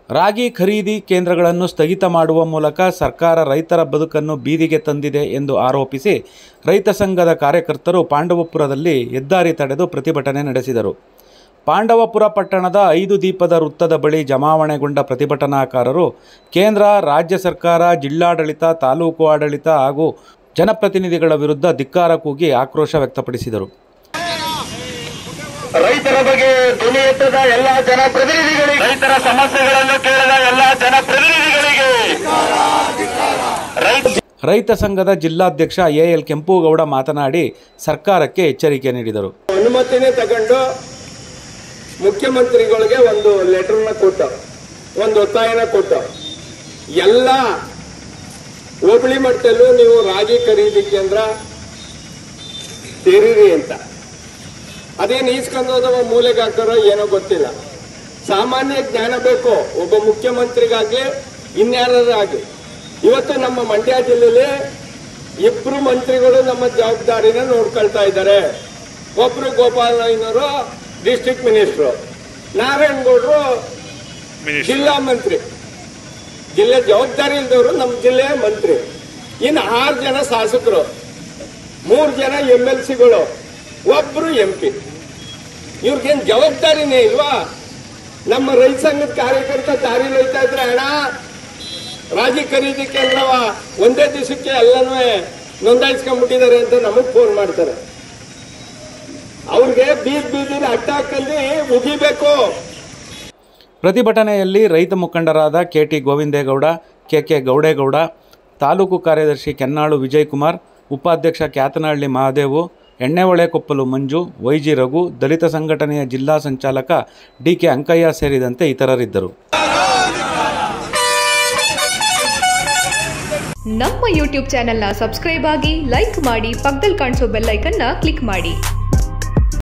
ರಾಗಿ ಖರೀದಿ ಕೇಂದ್ರಗಳನ್ನು ಸ್ಥಗಿತ ಮಾಡುವ ಮೂಲಕ ಸರ್ಕಾರ ರೈತರ ಬದುಕನ್ನು ಬೀದಿಗೆ ತಂದಿದೆ ಎಂದು ಆರೋಪಿಸಿ ರೈತ ಸಂಘದ ಕಾರ್ಯಕರ್ತರು ಪಾಂಡವಪುರದಲ್ಲಿ ಹೆದ್ದಾರಿ ತಡೆದು ಪ್ರತಿಭಟನೆ ನಡೆಸಿದರು ಪಾಂಡವಪುರ ಪಟ್ಟಣದ ಐದು ದೀಪದ ವೃತ್ತದ ಬಳಿ ಜಮಾವಣೆಗೊಂಡ ಪ್ರತಿಭಟನಾಕಾರರು ಕೇಂದ್ರ ರಾಜ್ಯ ಸರ್ಕಾರ ಜಿಲ್ಲಾಡಳಿತ ತಾಲೂಕು ಆಡಳಿತ ಹಾಗೂ ಜನಪ್ರತಿನಿಧಿಗಳ ವಿರುದ್ಧ ಧಿಕ್ಕಾರ ಕೂಗಿ ಆಕ್ರೋಶ ವ್ಯಕ್ತಪಡಿಸಿದರು ರೈತರ ಬಗ್ಗೆ ಧ್ವನಿ ಎತ್ತದ ಎಲ್ಲಾ ಜನಪ್ರತಿನಿಧಿಗಳಿಗೆ ರೈತರ ಸಮಸ್ಯೆಗಳನ್ನು ಕೇಳದ ಎಲ್ಲಾ ಜನಪ್ರತಿನಿಧಿಗಳಿಗೆ ರೈತ ರೈತ ಸಂಘದ ಜಿಲ್ಲಾಧ್ಯಕ್ಷ ಎ ಎಲ್ ಕೆಂಪುಗೌಡ ಮಾತನಾಡಿ ಸರ್ಕಾರಕ್ಕೆ ಎಚ್ಚರಿಕೆ ನೀಡಿದರು ಅನುಮತಿನೇ ತಗೊಂಡು ಮುಖ್ಯಮಂತ್ರಿಗಳಿಗೆ ಒಂದು ಲೆಟರ್ನ ಕೊಟ್ಟ ಒಂದು ಒತ್ತಾಯನ ಕೊಟ್ಟ ಎಲ್ಲ ಹೋಬಳಿ ಮಟ್ಟದಲ್ಲೂ ನೀವು ರಾಗಿ ಖರೀದಿ ಕೇಂದ್ರ ತೆರೀರಿ ಅಂತ ಅದೇನು ಈಸ್ಕೊಂಡೋದವ ಮೂಲೆಗೆ ಹಾಕೋರೋ ಏನೋ ಗೊತ್ತಿಲ್ಲ ಸಾಮಾನ್ಯ ಜ್ಞಾನ ಬೇಕು ಒಬ್ಬ ಮುಖ್ಯಮಂತ್ರಿಗಾಗ್ಲಿ ಇನ್ಯಾರಾಗಲಿ ಇವತ್ತು ನಮ್ಮ ಮಂಡ್ಯ ಜಿಲ್ಲೆಯಲ್ಲಿ ಇಬ್ರು ಮಂತ್ರಿಗಳು ನಮ್ಮ ಜವಾಬ್ದಾರಿನ ನೋಡ್ಕೊಳ್ತಾ ಇದ್ದಾರೆ ಒಬ್ರು ಗೋಪಾಲಯ್ಯನವರು ಡಿಸ್ಟ್ರಿಕ್ಟ್ ಮಿನಿಸ್ಟ್ರು ನಾರಾಯಣಗೌಡರು ಜಿಲ್ಲಾ ಮಂತ್ರಿ ಜಿಲ್ಲೆ ಜವಾಬ್ದಾರಿ ಇಲ್ದವರು ನಮ್ಮ ಜಿಲ್ಲೆಯ ಮಂತ್ರಿ ಇನ್ನು ಆರು ಜನ ಶಾಸಕರು ಮೂರು ಜನ ಎಂ ಎಲ್ ಸಿಗಳು ಒಬ್ರು ಎಂ ಪಿ ಇವ್ರಿಗೇನ್ ಜವಾಬ್ದಾರಿನೇ ಇಲ್ವಾ ನಮ್ಮ ರೈತ ಸಂಘದ ಕಾರ್ಯಕರ್ತ ದಾರಿಲಿ ಹೋಯ್ತಾ ಇದ್ರೆ ಅಣ್ಣ ರಾಗಿ ಖರೀದಿ ಕೇಂದ್ರವ ಒಂದೇ ದಿವಸಕ್ಕೆ ಎಲ್ಲನೂ ನೋಂದಾಯಿಸ್ಕೊಂಡ್ಬಿಟ್ಟಿದ್ದಾರೆ ಅಂತ ನಮಗ್ ಫೋನ್ ಮಾಡ್ತಾರೆ ಅವ್ರಿಗೆ ಬೀದ್ ಬೀದಿನ ಅಡ್ಡ ಹಾಕಲ್ಲಿ ಮುಗಿಬೇಕು ಪ್ರತಿಭಟನೆಯಲ್ಲಿ ರೈತ ಮುಖಂಡರಾದ K T Govindegowda K K Gowdegowda taluk ಕಾರ್ಯದರ್ಶಿ ಕೆನ್ನಾಳು ವಿಜಯಕುಮಾರ್ ಉಪಾಧ್ಯಕ್ಷ ಕ್ಯಾತನಹಳ್ಳಿ ಮಹಾದೇವು ಎಣ್ಣೆಹೊಳೆಕೊಪ್ಪಲು ಮಂಜು ವೈಜಿ ರಘು ದಲಿತ ಸಂಘಟನೆಯ ಜಿಲ್ಲಾ ಸಂಚಾಲಕ ಡಿ ಕೆ ಅಂಕಯ್ಯ ಸೇರಿದಂತೆ ಇತರರಿದ್ದರು ನಮ್ಮ ಯೂಟ್ಯೂಬ್ ಚಾನೆಲ್ನ ಸಬ್ಸ್ಕ್ರೈಬ್ ಆಗಿ ಲೈಕ್ ಮಾಡಿ ಪಕ್ಕದಲ್ಲಿ ಕಾಣಿಸೋ ಬೆಲ್ ಐಕನ್ನ ಕ್ಲಿಕ್ ಮಾಡಿ